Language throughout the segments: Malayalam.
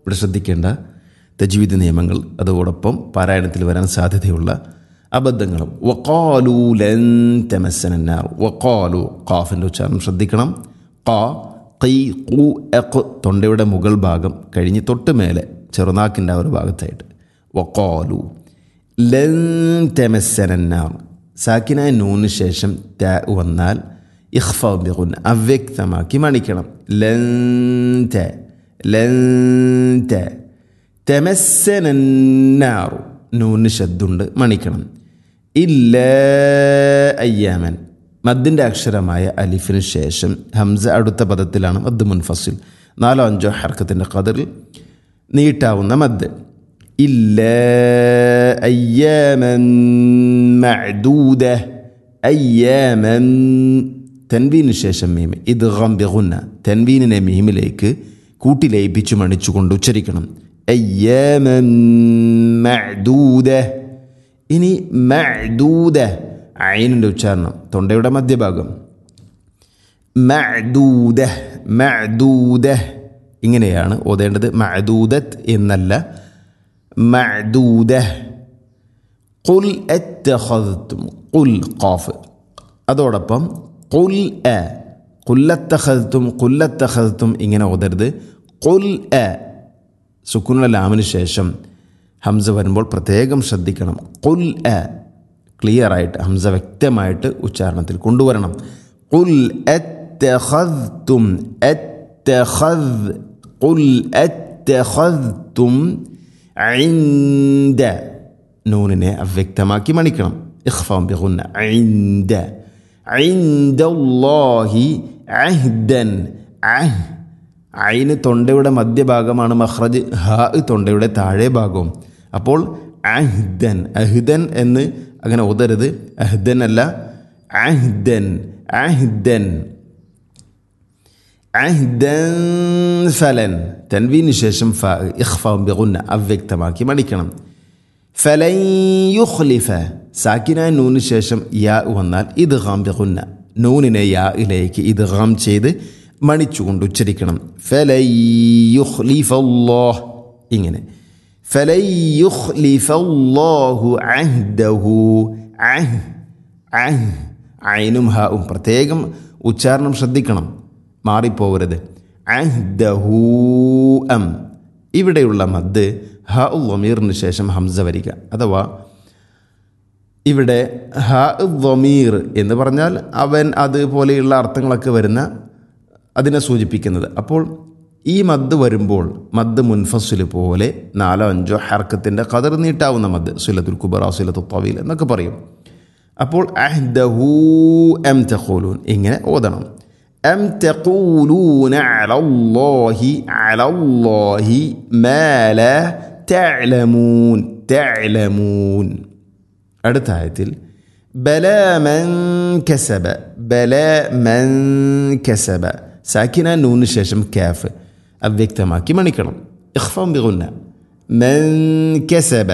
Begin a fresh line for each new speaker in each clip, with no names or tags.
ഇവിടെ ശ്രദ്ധിക്കേണ്ട തജ്വീദ് നിയമങ്ങൾ അതോടൊപ്പം പാരായണത്തിൽ വരാൻ സാധ്യതയുള്ള അബദ്ധങ്ങളും വക്കാലു ലൻ തെമസനാർ വക്കാലു ഖാഫിൻ്റെ ഉച്ചാരണം ശ്രദ്ധിക്കണം ഖാ ഖീ ഖു എഖ് തൊണ്ടയുടെ മുകൾ ഭാഗം കഴിഞ്ഞ് തൊട്ട് മേലെ ചെറുനാക്കിൻ്റെ ആ ഒരു ഭാഗത്തായിട്ട് വക്കാലു ലൻ തെമസനാർ സാക്കിനായ നൂന് ശേഷം ത വന്നാൽ ഇഖ്ഫ ബിഗുൻ അവ്യക്തമാക്കി മണിക്കണം ലൻ ത ലൻ ത തെമസ്സനാറു നൂന് ശബ്ദുണ്ട് മണിക്കണം ഇല്ല അയ്യാമൻ മദ്ദിൻ്റെ അക്ഷരമായ അലിഫിന് ശേഷം ഹംസ അടുത്ത പദത്തിലാണ് മദ് മുൻഫസിൽ നാലോ അഞ്ചോ ഹർക്കത്തിൻ്റെ കതിറിൽ നീട്ടാവുന്ന മദ് ഇല്ല അയ്യാമൻ മഅദൂദ അയ്യാമൻ തൻവീന് ശേഷം മീം ഇത് ഗംബിഗുന്ന തൻവീനിനെ മീമിലേക്ക് കൂട്ടി ലയിപ്പിച്ചു മണിച്ചുകൊണ്ട് ഉച്ചരിക്കണം അയ്യാമൻ മഅദൂദ ഇനി മഅദൂദ ഐനിൻ്റെ ഉച്ചാരണം തൊണ്ടയുടെ മധ്യഭാഗം മഅദൂദ മഅദൂദ ഇങ്ങനെയാണ് ഓതേണ്ടത് മഅദൂദത്ത് എന്നല്ല മഅദൂദ ഖുൽ അത്തഖദ്തും ഖുൽ ഖാഫ് അതോടൊപ്പം ഖുൽ അ ഖുല്ലത്തഖദ്തും ഖുല്ലത്തഖദ്തും ഇങ്ങനെ ഓതരുത് ഖുൽ അ സുക്കുനുള്ള ലാമിന് ശേഷം ഹംസ വരുമ്പോൾ പ്രത്യേകം ശ്രദ്ധിക്കണം ഖുൽ അ ക്ലിയർ ആയിട്ട് ഹംസ വ്യക്തമായിട്ട് ഉച്ചാരണത്തിൽ കൊണ്ടുവരണം ഖുൽ അത്തഖദ്തും അത്തഖദ് ഖുൽ അത്തഖദ്തും عند നൂനിനെ അവ്യക്തമാക്കി മണിക്കണം ഇഖ്ഫാം ബിഗുന്ന عند عند الله عهدا عه ഐന് തൊണ്ടയുടെ മധ്യഭാഗമാണ് മഹ്റജ് ഹ തൊണ്ടയുടെ താഴെ ഭാഗവും അപ്പോൾ അഹ്ദൻ അഹ്ദൻ എന്ന് അങ്ങനെ ഓതരുത് അഹ്ദൻ അല്ല അഹ്ദൻ അഹ്ദൻ അഹ്ദൻ ഫലൻ തൻവീന് ശേഷം ഫ ഇഖ്ഫാം ബിഗുന്ന അവ്യക്തമാക്കി മണിക്കണം ഫലൻ യുഖ്ലിഫ സാക്കിനായ നൂന് ശേഷം യാ വന്നാൽ ഇത് ഹാം ബിഗുന്ന നൂനിനെ യാ ഇലേക്ക് ഇത് ഹാം ചെയ്ത് മണിച്ചുകൊണ്ട് ഉച്ചരിക്കണം ഫലൻ യുഖ്ലിഫ അല്ലാഹ് ഇങ്ങനെ ഫലൻ യുഖ്ലിഫ അല്ലാഹു അഹ്ദഹു അഹ് അഹ് ഐനും ഹാവും പ്രത്യേകം ഉച്ചാരണം ശ്രദ്ധിക്കണം മാറിപ്പോകരുത് അഹ്ദഹൂ അം ഇവിടെയുള്ള മദ് ഹ ഉമീറിന് ശേഷം ഹംസ വരിക അഥവാ ഇവിടെ ഹ വമീർ എന്ന് പറഞ്ഞാൽ അവൻ അതുപോലെയുള്ള അർത്ഥങ്ങളൊക്കെ വരുന്ന അതിനെ സൂചിപ്പിക്കുന്നത് അപ്പോൾ ഈ മദ് വരുമ്പോൾ മദ് മുൻഫസുൽ പോലെ നാലോ അഞ്ചോ ഹർക്കത്തിൻ്റെ കതർ നീട്ടാവുന്ന മദ് സുലത്തുൽ കുബറ സുലത്തു തവീൽ എന്നൊക്കെ പറയും അപ്പോൾ അഹ്ദഹൂ എം തഖൂലൂൻ ഇങ്ങനെ ഓതണം أم تقولون على الله على الله ما لا تعلمون تعلمون അടുത്ത ആയത്തിൽ ബല മൻ കസബ ബല മൻ കസബ സാക്കിന നൂന് ശേഷം കാഫ് അവ്യക്തമാക്കി മണിക്കണം ഇഖ്ഫം ബിഗുന്ന മൻ കസബ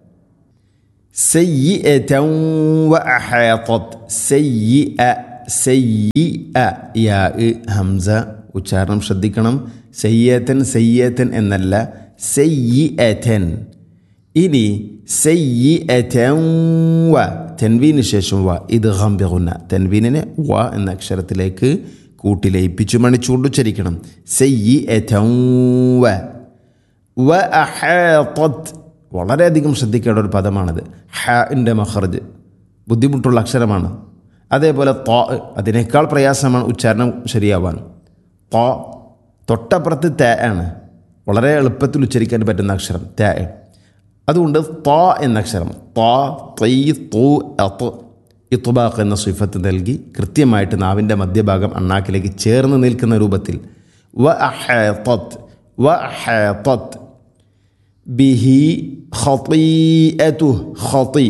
سيئة وأحاطت سيئة സയ്യ യാ ഹംസ ഉച്ചാരണം ശ്രദ്ധിക്കണം സയ്യത്തൻ സയ്യത്തൻ എന്നല്ല സയ്യൻ ഇനി സയ്യൻ വ തെൻവീന് ശേഷം വ ഇത് ഹംബികുന്ന തെൻവീനിനെ വ എന്ന അക്ഷരത്തിലേക്ക് കൂട്ടി ലയിപ്പിച്ചു മണിച്ചുകൊണ്ട് ഉച്ചരിക്കണം സയ്യൻ വ വ അഹാത്തത് വളരെയധികം ശ്രദ്ധിക്കേണ്ട ഒരു പദമാണിത് ഹാൻ്റെ മഹർജ് ബുദ്ധിമുട്ടുള്ള അക്ഷരമാണ് അതേപോലെ തോ അതിനേക്കാൾ പ്രയാസമാണ് ഉച്ചാരണം ശരിയാവാൻ തോ തൊട്ടപ്പുറത്ത് തേ ആണ് വളരെ എളുപ്പത്തിൽ ഉച്ചരിക്കാൻ പറ്റുന്ന അക്ഷരം തേ അതുകൊണ്ട് തോ എന്ന അക്ഷരം തോ തൈ തൂ എത്ത് ഇത്തുബാഖ് എന്ന സിഫത്ത് നൽകി കൃത്യമായിട്ട് നാവിൻ്റെ മധ്യഭാഗം അണ്ണാക്കിലേക്ക് ചേർന്ന് നിൽക്കുന്ന രൂപത്തിൽ വ അഹേത്തത് വ അഹേത്തത് ബിഹി ഖീഅതു ഖീ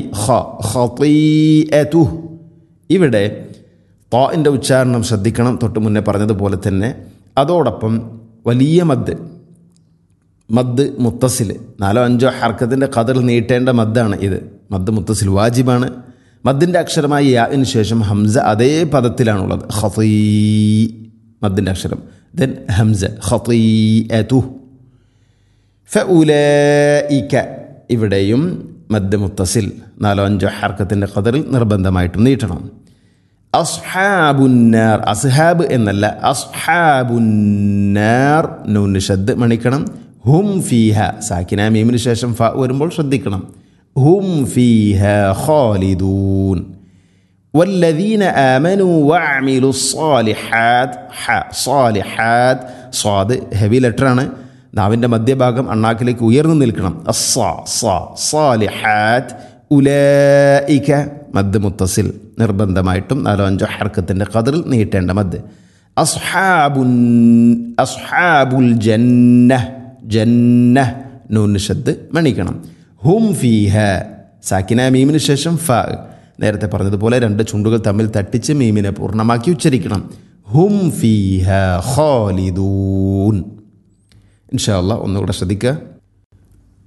ഖീഅതു ഇവിടെ താൻ്റെ ഉച്ചാരണം ശ്രദ്ധിക്കണം തൊട്ട് മുന്നേ പറഞ്ഞതുപോലെ തന്നെ അതോടൊപ്പം വലിയ മദ് മദ് മുത്തസിൽ നാലോ അഞ്ചോ ഹർക്കത്തിൻ്റെ കതിർ നീട്ടേണ്ട മദ്ദാണ് ഇത് മദ് മുത്തസിൽ വാജിബാണ് മദ്ദിൻ്റെ അക്ഷരമായ യാന് ശേഷം ഹംസ അതേ പദത്തിലാണുള്ളത് ഖീ മദ്ദിൻ്റെ അക്ഷരം ദെൻ ഹംസ ഖീഅതു ഫഉലൈക ഇവിടെയും മദ് മുത്തസിൽ നാലോ അഞ്ചോ ഹർക്കത്തിൻ്റെ ഖദറിൽ നിർബന്ധമായിട്ടും നീട്ടണം അസ്ഹാബുന്നാർ അസ്ഹാബ് എന്നല്ല അസ്ഹാബുന്നാർ നൂന് ഷദ് മണിക്കണം ഹും ഫീഹ സാക്കിന മീമിന് ശേഷം ഫ വരുമ്പോൾ ശ്രദ്ധിക്കണം ഹും ഫീഹ ഖാലിദൂൻ والذين آمنوا وعملوا الصالحات ح صالحات صاد ഹെവി ലെറ്ററാണ് നാവിൻ്റെ മധ്യഭാഗം അണ്ണാക്കിലേക്ക് ഉയർന്നു നിൽക്കണം അസ്സ സ സാലിഹാത്ത് ഉലൈക മദ് മുത്തസിൽ നിർബന്ധമായിട്ടും നാലോ അഞ്ചോ ഹർക്കത്തിൻ്റെ കതിറിൽ നീട്ടേണ്ട മദ് അസ്ഹാബുൻ അസ്ഹാബുൽ ജന്ന ജന്ന നൂന് ഷദ് മണിക്കണം ഹും ഫീഹ സാക്കിന മീമിന് ശേഷം ഫ നേരത്തെ പറഞ്ഞതുപോലെ രണ്ട് ചുണ്ടുകൾ തമ്മിൽ തട്ടിച്ച് മീമിനെ പൂർണ്ണമാക്കി ഉച്ചരിക്കണം ഹും ഫീഹ ഖാലിദൂൻ ഇൻഷാ അല്ലാ ഒന്നുകൂടെ ശ്രദ്ധിക്കുക